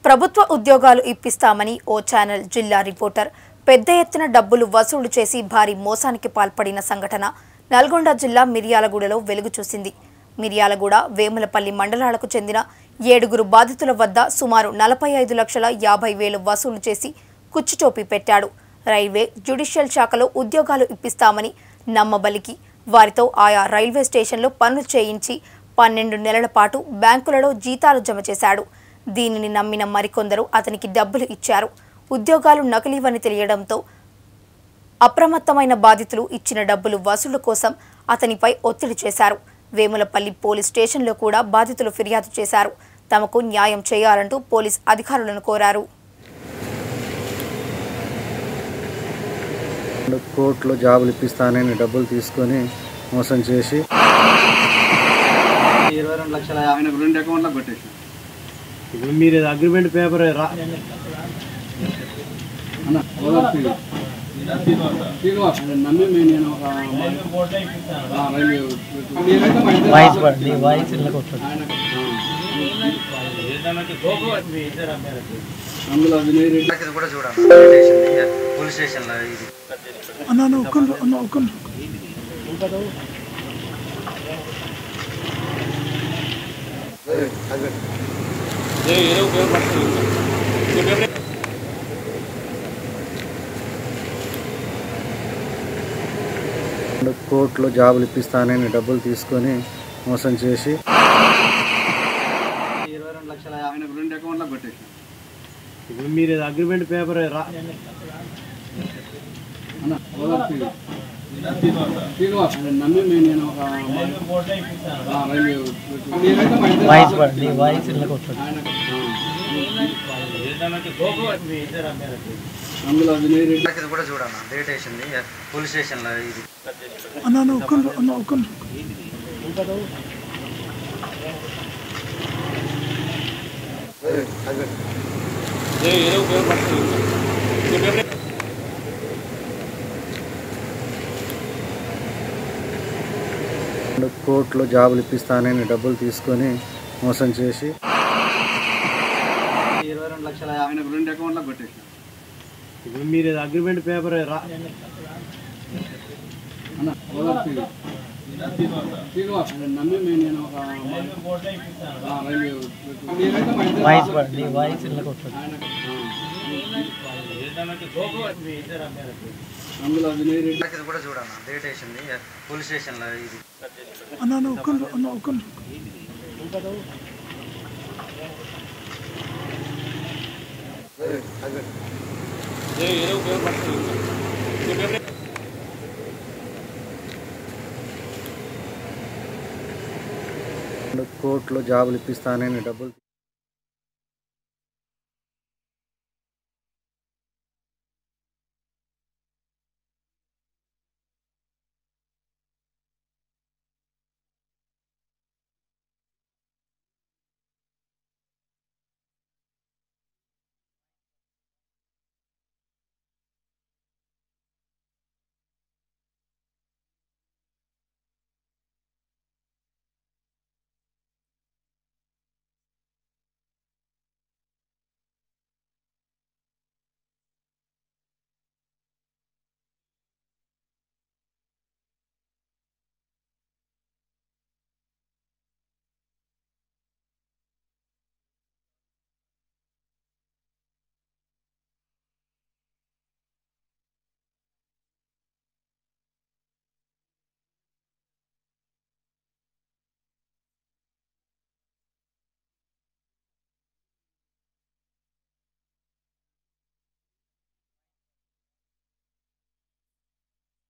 ప్రభుత్వ ఉద్యోగాలు ఇప్పిస్తామని ఓ ఛానల్ జిల్లా రిపోర్టర్ పెద్ద ఎత్తున డబ్బులు వసూలు చేసి భారీ మోసానికి పాల్పడిన సంఘటన నల్గొండ జిల్లా మిర్యాలగూడలో వెలుగు చూసింది మిర్యాలగూడ వేములపల్లి మండలాలకు చెందిన ఏడుగురు బాధితుల వద్ద సుమారు నలభై ఐదు లక్షల యాభై వేలు వసూలు చేసి కుచ్చుటోపీ పెట్టాడు రైల్వే జ్యుడిషియల్ శాఖలో ఉద్యోగాలు ఇప్పిస్తామని నమ్మబలికి వారితో ఆయా రైల్వే స్టేషన్లో పనులు చేయించి పన్నెండు నెలల పాటు బ్యాంకులలో జీతాలు జమ చేశాడు దీనిని నమ్మిన మరికొందరు అతనికి డబ్బులు ఇచ్చారు ఉద్యోగాలు నకిలీవని తెలియడంతో అప్రమత్తమైన బాధితులు ఇచ్చిన డబ్బులు వసూలు కోసం అతనిపై ఒత్తిడి చేశారు వేములపల్లి పోలీస్ స్టేషన్లో కూడా బాధితులు ఫిర్యాదు చేశారు తమకు న్యాయం చేయాలంటూ పోలీస్ అధికారులను కోరారు కోర్టులో జాబులు ఇప్పిస్తానని డబ్బులు తీసుకొని మోసం చేసి ఇరవై రెండు లక్షల ఆయనకు రెండు అకౌంట్లో కొట్టేసి ఇప్పుడు మీరు ఇది అగ్రిమెంట్ పేపర్ రా అన్న ఓదార్పు ఇవ్వు. ఇదిగో, ఆయన నమ్మి మేము నేను ఒక ఆ, రైల్వే మీరైతే మా ఇద్దరు వాయిస్ పడి వాయిస్ ఇళ్ళకి వస్తుంది ఆయనకు, ఆ. అందులో వినయ్ రెడ్డి ఇది కూడా చూడండి స్టేషన్ పోలీస్ స్టేషన్లో ఇది కోర్టులో జాబులు ఇప్పిస్తానని డబ్బులు తీసుకొని మోసం చేసి ఇరవై రెండు లక్షల ఆయనకు రెండు అకౌంట్లో కొట్టేసి ఇప్పుడు మీరు ఇది అగ్రిమెంట్ పేపర్ రా అన్న ఓదార్పు ఇవ్వు. ఇదిగో, ఆయన నమ్మి మేము నేను ఒక ఆ, రైల్వే మీరైతే మా ఇద్దరు వాయిస్ పడి వాయిస్ ఇళ్ళకి వస్తుంది ఆయనకు, ఆ. అందులో వినయ్ రెడ్డి ఇది కూడా చూడన్న డేట్ వేసింది పోలీస్ స్టేషన్లో ఇది కోర్టులో జాబులు ఇప్పిస్తానని డబ్బులు తీసుకొని మోసం చేసి ఇరవై రెండు లక్షల ఆయనకు రెండు అకౌంట్లో కొట్టేసి ఇప్పుడు మీరు ఇది అగ్రిమెంట్ పేపర్ రా అన్న ఓదార్పు ఇవ్వు. ఇదిగో, ఆయన నమ్మి మేము నేను ఒక ఆ, రైల్వే మీరైతే మా ఇద్దరు వాయిస్ పడి వాయిస్ ఇళ్ళకి వస్తుంది ఆయనకు, ఆ. అందులో వినయ్ రెడ్డి ఇది కూడా చూడన్న డేట్ వేసింది పోలీస్ స్టేషన్లో ఇది కోర్టులో జాబులు ఇప్పిస్తానని డబ్బులు